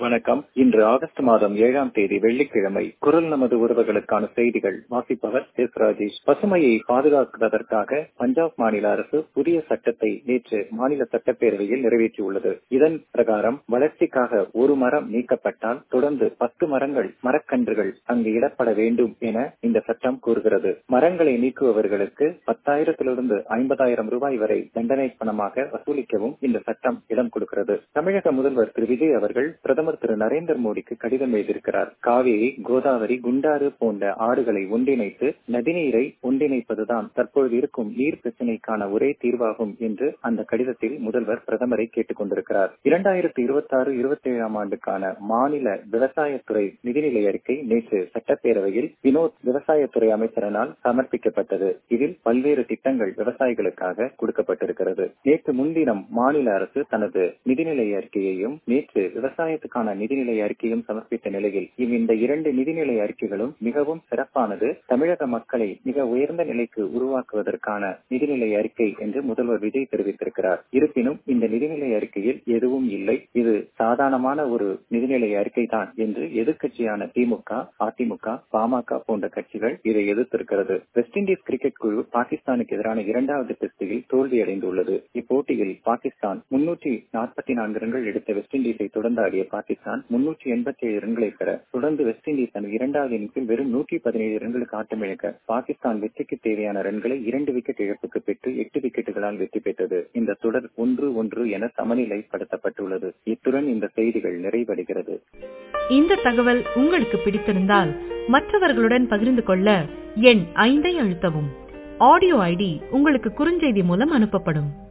வணக்கம் இன்று ஆகஸ்ட் மாதம் ஏழாம் தேதி வெள்ளிக்கிழமை குரல் நமது உறவுகளுக்கான செய்திகள் வாசிப்பவர் எஸ் ராஜேஷ் பசுமையை பாதுகாப்பதற்காக பஞ்சாப் மாநில அரசு புதிய சட்டத்தை நேற்று மாநில சட்டப்பேரவையில் நிறைவேற்றியுள்ளது இதன் பிரகாரம் வளர்ச்சிக்காக ஒரு மரம் நீக்கப்பட்டால் தொடர்ந்து பத்து மரங்கள் மரக்கன்றுகள் அங்கு இடப்பட வேண்டும் என இந்த சட்டம் கூறுகிறது மரங்களை நீக்குபவர்களுக்கு பத்தாயிரத்திலிருந்து ஐம்பதாயிரம் ரூபாய் வரை தண்டனை பணமாக வசூலிக்கவும் இந்த சட்டம் இடம் கொடுக்கிறது தமிழக முதல்வர் திரு விஜய் அவர்கள் பிரதமர் திரு நரேந்திர மோடிக்கு கடிதம் எழுதியிருக்கிறார் காவேரி கோதாவரி குண்டாறு போன்ற ஆறுகளை ஒன்றிணைத்து நதிநீரை ஒன்றிணைப்பதுதான் தற்பொழுது இருக்கும் நீர் பிரச்சினைக்கான ஒரே தீர்வாகும் என்று அந்த கடிதத்தில் முதல்வர் பிரதமரை கேட்டுக் கொண்டிருக்கிறார் இரண்டாயிரத்தி இருபத்தி ஆறு இருபத்தி ஏழாம் ஆண்டுக்கான மாநில விவசாயத்துறை நிதிநிலை அறிக்கை நேற்று சட்டப்பேரவையில் வினோத் விவசாயத்துறை அமைச்சரனால் சமர்ப்பிக்கப்பட்டது இதில் பல்வேறு திட்டங்கள் விவசாயிகளுக்காக கொடுக்கப்பட்டிருக்கிறது நேற்று முன்தினம் மாநில அரசு தனது நிதிநிலை அறிக்கையையும் நேற்று விவசாயத்துக்கான நிதிநிலை அறிக்கையும் சமர்ப்பித்த நிலையில் இந்த இரண்டு நிதிநிலை அறிக்கைகளும் மிகவும் சிறப்பானது தமிழக மக்களை மிக உயர்ந்த நிலைக்கு உருவாக்குவதற்கான நிதிநிலை அறிக்கை என்று முதல்வர் விஜய் தெரிவித்திருக்கிறார் இருப்பினும் இந்த நிதிநிலை அறிக்கையில் எதுவும் இல்லை இது சாதாரணமான ஒரு நிதிநிலை அறிக்கை தான் என்று எதிர்கட்சியான திமுக அதிமுக பாமக போன்ற கட்சிகள் இதை எதிர்த்திருக்கிறது வெஸ்ட் இண்டீஸ் கிரிக்கெட் குழு பாகிஸ்தானுக்கு எதிரான இரண்டாவது டெஸ்டில் தோல்வியடைந்துள்ளது இப்போட்டியில் பாகிஸ்தான் முன்னூற்றி நாற்பத்தி நான்கு ரன்கள் எடுத்த வெஸ்ட் இண்டீஸை தொடர்ந்து ஆடிய பாகிஸ்தான் முன்னூற்றி எண்பத்தி ஏழு ரன்களை பெற தொடர்ந்து வெஸ்ட் இண்டீஸ் தனது இரண்டாவது இன்னிங்ஸில் வெறும் நூற்றி பதினேழு ரன்களுக்கு ஆட்டமிழக்க பாகிஸ்தான் வெற்றிக்கு தேவையான ரன்களை இரண்டு விக்கெட் இழப்புக்கு பெற்று எட்டு விக்கெட்டுகளால் வெற்றி பெற்றது இந்த தொடர் ஒன்று ஒன்று என சமநிலைப்படுத்தப்பட்டுள்ளது இத்துடன் இந்த செய்திகள் நிறைவடைகிறது இந்த தகவல் உங்களுக்கு பிடித்திருந்தால் மற்றவர்களுடன் பகிர்ந்து கொள்ள எண் ஐந்தை அழுத்தவும் ஆடியோ ஐடி உங்களுக்கு குறுஞ்செய்தி மூலம் அனுப்பப்படும்